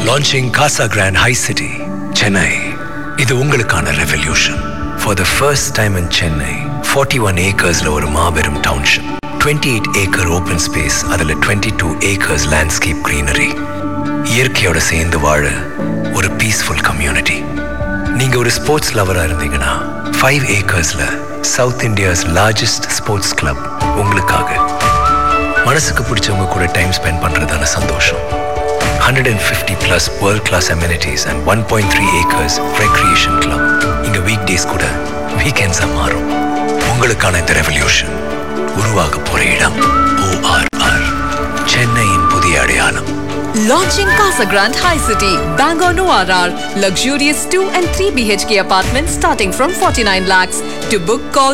Launching Casa Grand high city Chennai இது உங்களுக்கான revolution for the first time in Chennai forty one ஏக்கர்ஸ்ல ஒரு மாபெரும் township twenty eight acre open space அதில் twenty two acres landscape greenery இயற்கையோட சேர்ந்து வாழ ஒரு பீஸ்ஃபுல் கம்யூனிட்டி நீங்க ஒரு ஸ்போர்ட்ஸ் லவரா இருந்தீங்கன்னா ஃபைவ் ஏக்கர்ஸ்ல South India's largest sports club உங்களுக்காக மனசுக்கு பிடிச்சவங்க கூட டைம் ஸ்பெண்ட் பண்றதான சந்தோஷம் hundred and fifty plus world class amenities and one point three acres recreation club இங்க வீக் டேஸ் கூட வீக்கெண்ட்ஸா மாறும் உங்களுக்கான இந்த ரெவல்யூஷன் உருவாக போற இடம் ஓஆர்ஆர் சென்னையின் புதிய அடையாளம் Launching Casa Grande High City, Bangor Noir, luxurious 2 and 3 BHK apartments starting from 49 lakhs. To book, call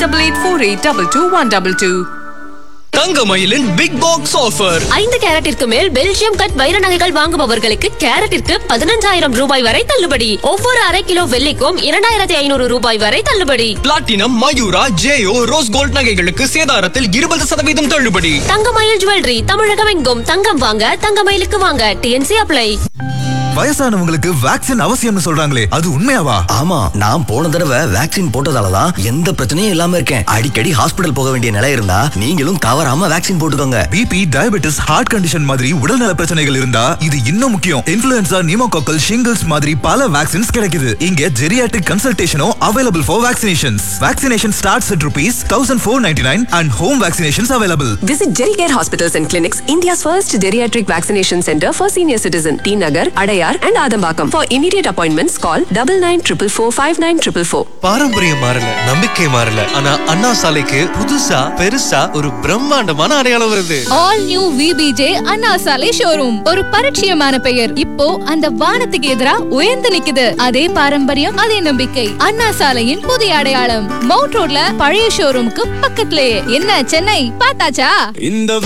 9884822122. தங்கமயிலின் பிக் பாக்ஸ் ஆஃபர் ஐந்து கேரட்டிற்கு மேல் பெல்ஜியம் கட் வைர நகைகள் வாங்குபவர்களுக்கு கேரட்டிற்கு பதினஞ்சாயிரம் ரூபாய் வரை தள்ளுபடி ஒவ்வொரு அரை கிலோ வெள்ளிக்கும் இரண்டாயிரத்தி ஐநூறு ரூபாய் வரை தள்ளுபடி பிளாட்டினம் மயூரா ஜேயோ ரோஸ் கோல்ட் நகைகளுக்கு சேதாரத்தில் இருபது சதவீதம் தள்ளுபடி தங்கமயில் ஜுவல்லரி தமிழகம் எங்கும் தங்கம் வாங்க தங்கமயிலுக்கு வாங்க டிஎன்சி அப்ளை வயசானவங்களுக்கு வேக்சின் அவசியம்னு சொல்றாங்களே அது உண்மையாவா ஆமா நான் போன தடவை வேக்சின் போட்டதாலதான் எந்த பிரச்சனையும் இல்லாம இருக்கேன் அடிக்கடி ஹாஸ்பிடல் போக வேண்டிய நிலை இருந்தா நீங்களும் தவறாம வேக்சின் போட்டுக்கோங்க பிபி டயபெட்டிஸ் ஹார்ட் கண்டிஷன் மாதிரி உடல்நல பிரச்சனைகள் இருந்தா இது இன்னும் முக்கியம் இன்ஃபுளுன்சா நியூமோகாக்கல் ஷிங்கிள்ஸ் மாதிரி பல வேக்சின்ஸ் கிடைக்குது இங்க ஜெரியாட்டிக் கன்சல்டேஷனும் available for vaccinations vaccination starts at rupees thousand four ninety nine and home vaccinations available Visit Dericare Hospitals and Clinics, India's first geriatric vaccination center for senior citizen, T Nagar, Adayar, and Adambakam. For immediate appointments, call double nine triple four five nine triple four. பாரம்பரியம் மாறல நம்பிக்கை மாறல ஆனா அண்ணா சாலைக்கு புதுசா பெருசா ஒரு பிரம்மாண்டமான அடையாளம் வருது ஆல் நியூ விபிஜே அண்ணா சாலை ஷோரூம் ஒரு பரிச்சயமான பெயர் இப்போ அந்த வானத்துக்கு எதிரா உயர்ந்து நிக்குது அதே பாரம்பரியம் அதே நம்பிக்கை அண்ணா சாலையின் புதிய அடையாளம் மவுண்ட் ரோட்ல பழைய ஷோரூமுக்கு பக்கத்திலேயே என்ன சென்னை பார்த்தாச்சா இந்த